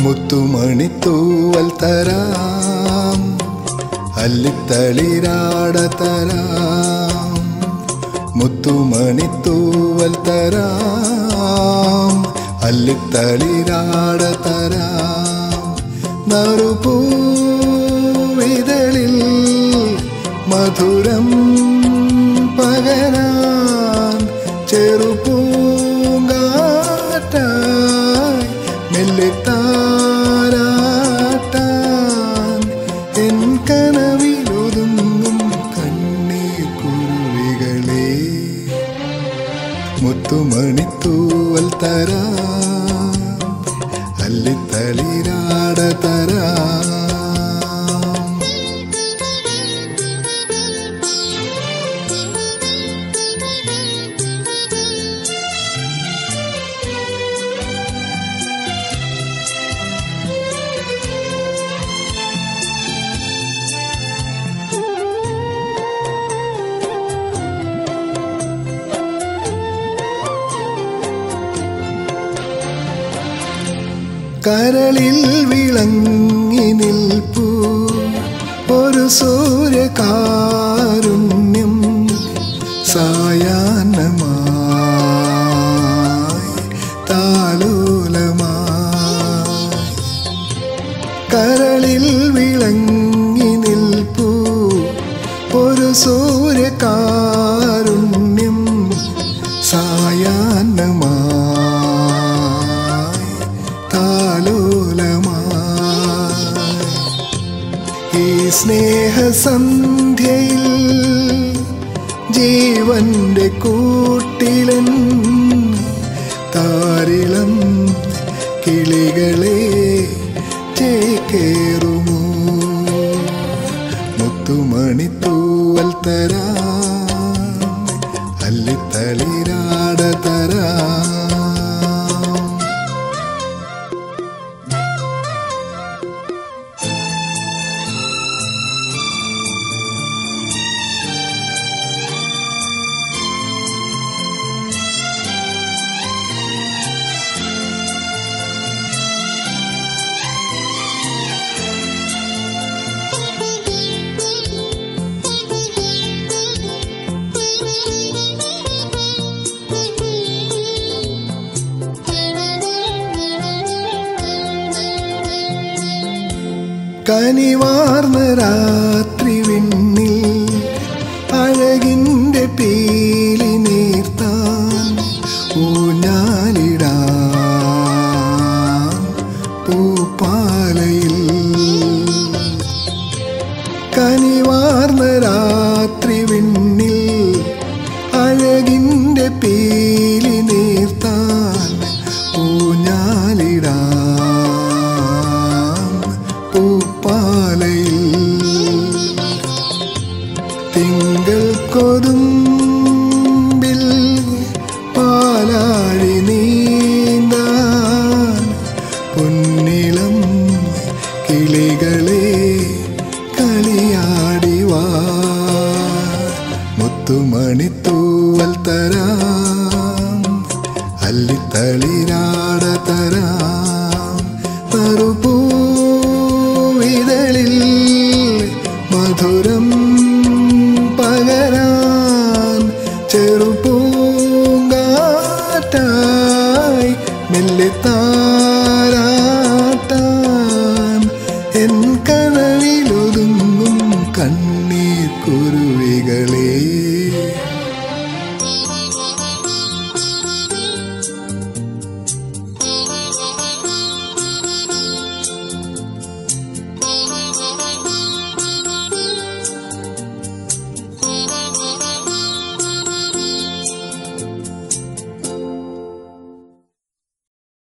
മുത്തുമണിത്തൂവൽ തരാം അല്ലിത്തളിരാട തരാം മുത്തുമണിത്തൂവൽ തരാം അല്ലിത്തളിരാട തരാം നറുപൂവിതളിൽ മധുരം പകരാൻ ചെറുപൂങ്കാറ്റായി മെല്ലിത്താരാട്ടാൻ എൻ കനവിലൊതുങ്ങും കണ്ണീർ കുരുവികളെ മുത്തുമണിത്തൂവൽ തരാം അല്ലിത്തളിരാട തരാം കരളിൽ വിളങ്ങി നിൽപ്പൂ ഒരു സൂര്യകാരുണ്യം സായാഹ്നമായി താലോലമായി കരളിൽ വിളങ്ങി നിൽപ്പൂ ഒരു സൂര്യകാരുണ്യം സായാഹ്നമായി താലോലമായി ഈ സ്നേഹസന്ധ്യയിൽ ജീവന്റെ കൂട്ടിലൻ താരിളം കിളികളെ ചേക്കേറുമോ മുത്തുമണിത്തൂവൽ തരാം അല്ലിത്തളിരാട തരാം കനിവാർന്ന രാത്രി വിണ്ണിൽ അഴകിൻ്റെ പീലി നീർത്താൻ ഊഞ്ഞാലിടാൻ പൂപ്പാലയിൽ കനിവാർന്ന രാത്രി വിണ്ണിൽ അഴകിൻ്റെ പീലി നീർത്താൻ ഊഞ്ഞാലിടാൻ പൂപ്പാലയിൽ തിങ്കൾ കൊതുമ്പിൽ പാലാഴി നീന്താൻ പൊന്നിളം കിളികളെ കളിയാടിവാ മുത്തുമണിത്തൂവൽ തരാം അല്ലിത്തളിരാട തരാം നറുപൂ